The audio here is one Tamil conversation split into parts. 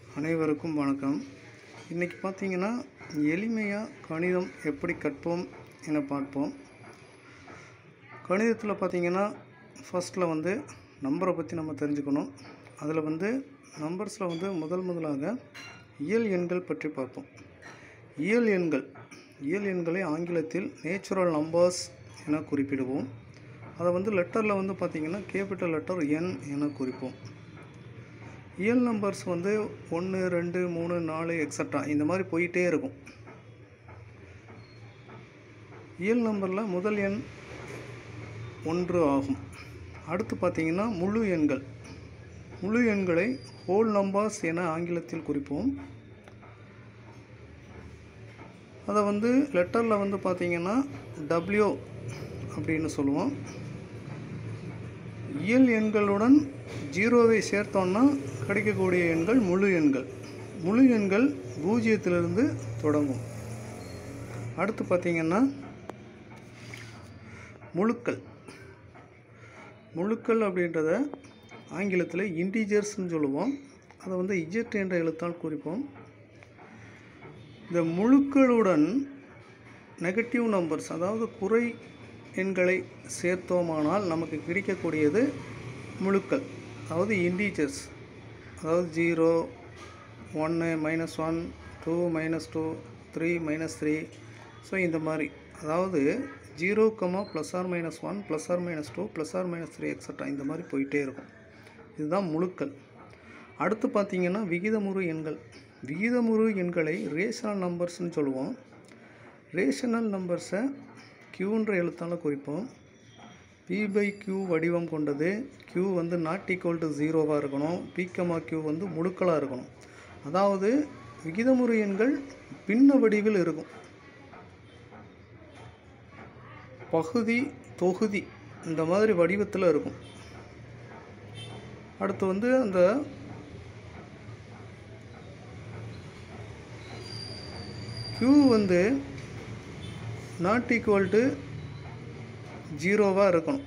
அனைவருக்கும் வணக்கம் இன்றைக்கி பார்த்தீங்கன்னா எளிமையாக கணிதம் எப்படி கற்போம் என பார்ப்போம் கணிதத்தில் பார்த்தீங்கன்னா ஃபஸ்ட்டில் வந்து நம்பரை பற்றி நம்ம தெரிஞ்சுக்கணும் அதில் வந்து நம்பர்ஸில் வந்து முதல் முதலாக இயல் எண்கள் பற்றி பார்ப்போம் இயல் எண்கள் இயல் எண்களை ஆங்கிலத்தில் நேச்சுரல் நம்பர்ஸ் என குறிப்பிடுவோம் அதை வந்து லெட்டரில் வந்து பார்த்திங்கன்னா கேபிட்டல் லெட்டர் என் என குறிப்போம் இயல் நம்பர்ஸ் வந்து ஒன்று ரெண்டு மூணு நாலு எக்ஸட்ரா இந்த மாதிரி போயிட்டே இருக்கும் இயல் நம்பரில் முதல் எண் ஒன்று ஆகும் அடுத்து பார்த்தீங்கன்னா முழு எண்கள் முழு எண்களை ஹோல் நம்பர்ஸ் என ஆங்கிலத்தில் குறிப்போம் அதை வந்து லெட்டரில் வந்து பார்த்தீங்கன்னா டபிள்யூ அப்படின்னு சொல்லுவோம் இயல் எண்களுடன் ஜீரோவை சேர்த்தோம்னா கிடைக்கக்கூடிய எண்கள் முழு எண்கள் முழு எண்கள் பூஜ்ஜியத்திலிருந்து தொடங்கும் அடுத்து பார்த்தீங்கன்னா முழுக்கள் முழுக்கள் அப்படின்றத ஆங்கிலத்தில் இன்டீஜர்ஸ்னு சொல்லுவோம் அதை வந்து இஜெட் என்ற எழுத்தால் குறிப்போம் இந்த முழுக்களுடன் நெகட்டிவ் நம்பர்ஸ் அதாவது குறை எண்களை சேர்த்தோமானால் நமக்கு கிடைக்கக்கூடியது முழுக்கள் அதாவது இண்டீஜர்ஸ் அதாவது ஜீரோ ஒன்று minus one two minus two three minus three so இந்த மாதிரி அதாவது zero comma plus or minus one plus or minus two plus or minus three extra இந்த மாதிரி போயிட்டே இருக்கும் இதுதான் முழுக்கள் அடுத்து பார்த்திங்கன்னா விகிதமுறு எண்கள் விகிதமுறு எண்களை ரேஷனல் நம்பர்ஸ்னு சொல்லுவோம் ரேஷனல் நம்பர்ஸை க்யூன்ற எழுத்தால் குறிப்போம் பி பை க்யூ வடிவம் கொண்டது க்யூ வந்து நாட் ஈக்குவல் டு ஜீரோவாக இருக்கணும் பீக்கமா க்யூ வந்து முழுக்களாக இருக்கணும் அதாவது விகிதமுறு எண்கள் பின்ன வடிவில் இருக்கும் பகுதி தொகுதி இந்த மாதிரி வடிவத்தில் இருக்கும் அடுத்து வந்து அந்த க்யூ வந்து நாட் ஈக்குவல் டு ஜீரோவாக இருக்கணும்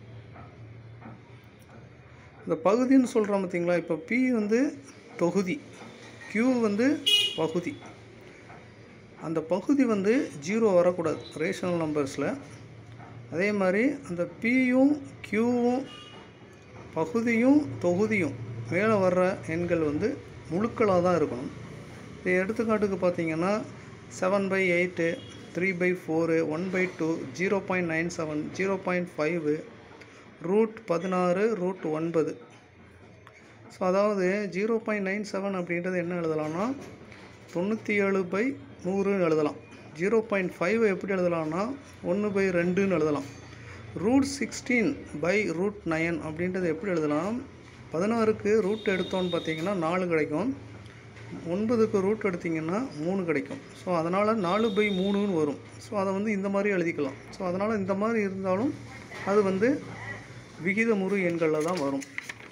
இந்த பகுதின்னு சொல்கிறோம் பார்த்தீங்களா இப்போ பி வந்து தொகுதி க்யூ வந்து பகுதி அந்த பகுதி வந்து ஜீரோ வரக்கூடாது ரேஷனல் நம்பர்ஸில் அதே மாதிரி அந்த பியும் க்யூவும் பகுதியும் தொகுதியும் மேலே வர்ற எண்கள் வந்து முழுக்களாக தான் இருக்கணும் இது எடுத்துக்காட்டுக்கு பார்த்தீங்கன்னா seven by eight three by four one by two zero point nine seven zero point five root பதினாறு ரூட் ஒன்பது ஸோ அதாவது ஜீரோ பாயிண்ட் நைன் செவன் அப்படின்றது என்ன எழுதலாம்னா தொண்ணூற்றி ஏழு பை நூறுன்னு எழுதலாம் ஜீரோ பாயிண்ட் ஃபைவ் எப்படி எழுதலாம்னா ஒன்று பை ரெண்டுன்னு எழுதலாம் root sixteen by root nine அப்படின்றது எப்படி எழுதலாம் பதினாறுக்கு ரூட் எடுத்தோன்னு பார்த்தீங்கன்னா நாலு கிடைக்கும் ஒன்பதுக்கு ரூட் எடுத்திங்கன்னா மூணு கிடைக்கும் ஸோ அதனால் நாலு பை மூணுன்னு வரும் ஸோ அதை வந்து இந்த மாதிரி எழுதிக்கலாம் ஸோ அதனால் இந்த மாதிரி இருந்தாலும் அது வந்து விகிதமுறு எண்களில் தான் வரும்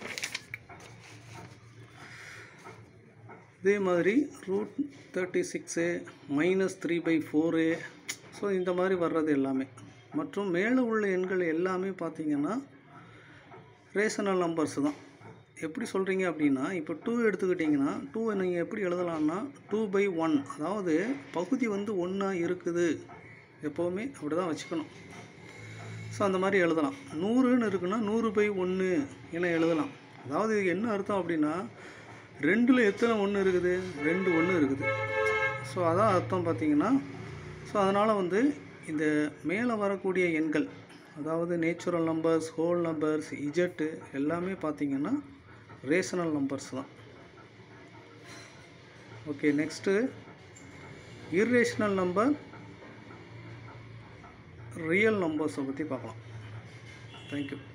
இதே மாதிரி root thirty six minus three by four so இந்த மாதிரி வர்றது எல்லாமே மற்றும் மேலே உள்ள எண்கள் எல்லாமே பார்த்திங்கன்னா ரேஷனல் நம்பர்ஸ் தான் எப்படி சொல்கிறீங்க அப்படின்னா இப்போ டூ எடுத்துக்கிட்டிங்கன்னா டூ நீங்கள் எப்படி எழுதலாம்னா டூ பை ஒன் அதாவது பகுதி வந்து ஒன்றா இருக்குது எப்போவுமே அப்படி தான் வச்சுக்கணும் ஸோ அந்த மாதிரி எழுதலாம் நூறுன்னு இருக்குன்னா நூறு பை ஒன்று என எழுதலாம் அதாவது இது என்ன அர்த்தம் அப்படின்னா ரெண்டில் எத்தனை ஒன்று இருக்குது ரெண்டு ஒன்று இருக்குது ஸோ அதான் அர்த்தம் பார்த்தீங்கன்னா ஸோ அதனால் வந்து இந்த மேலே வரக்கூடிய எண்கள் அதாவது நேச்சுரல் நம்பர்ஸ் ஹோல் நம்பர்ஸ் இஜெட்டு எல்லாமே பார்த்திங்கன்னா ரேஷனல் நம்பர்ஸ் தான் okay next irrational number real நம்பர்ஸை பற்றி பார்க்கலாம் தேங்க்யூ